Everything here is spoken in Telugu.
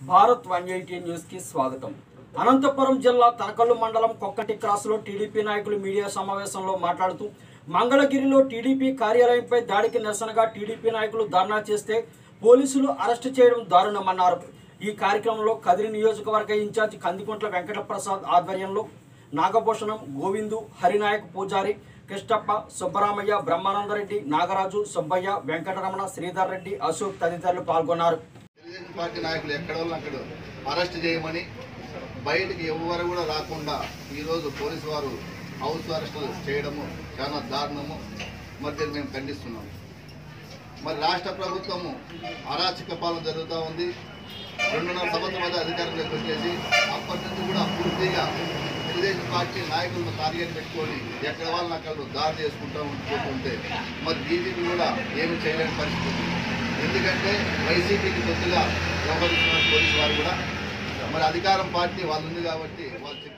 భారత్ వన్ ఎయిటీ న్యూస్ కి స్వాగతం అనంతపురం జిల్లా తనకల్లు మండలం కొక్కటి క్రాస్లో టీడీపీ నాయకులు మీడియా సమావేశంలో మాట్లాడుతూ మంగళగిరిలో టీడీపీ కార్యాలయంపై దాడికి నిరసనగా టీడీపీ నాయకులు ధర్నా చేస్తే పోలీసులు అరెస్టు చేయడం దారుణమన్నారు ఈ కార్యక్రమంలో కదిరి నియోజకవర్గ ఇన్ఛార్జ్ కందికుంట్ల వెంకటప్రసాద్ ఆధ్వర్యంలో నాగభూషణం గోవిందు హరినాయక్ పూజారి కృష్ణప్ప సుబ్బరామయ్య బ్రహ్మానందరెడ్డి నాగరాజు సుబ్బయ్య వెంకటరమణ శ్రీధర్ రెడ్డి అశోక్ తదితరులు పాల్గొన్నారు తెలుగుదేశం పార్టీ నాయకులు ఎక్కడ వాళ్ళు అక్కడ అరెస్ట్ చేయమని బయటికి ఎవరు కూడా రాకుండా ఈరోజు పోలీసు వారు హౌస్ అరెస్టులు చేయడము చాలా దారుణము మరి దీన్ని మేము ఖండిస్తున్నాము మరి రాష్ట్ర ప్రభుత్వము అరాచక పాలన జరుగుతూ ఉంది రెండున్నర సంవత్సరం అయితే అధికారంలోకి వచ్చేసి అప్పటి నుంచి కూడా పూర్తిగా తెలుగుదేశం పార్టీ నాయకులను టార్గెట్ పెట్టుకొని ఎక్కడ వాళ్ళని అక్కడ దాడి చేసుకుంటూ ఉంటుంటే మరి బీజేపీ కూడా ఏమి చేయలేని పరిస్థితి ఉంది. ఎందుకంటే వైసీపీకి కొద్దిగా వ్యవహరిస్తున్న పోలీసు వారు కూడా మరి అధికారం పార్టీ వాళ్ళు ఉంది కాబట్టి వాళ్ళు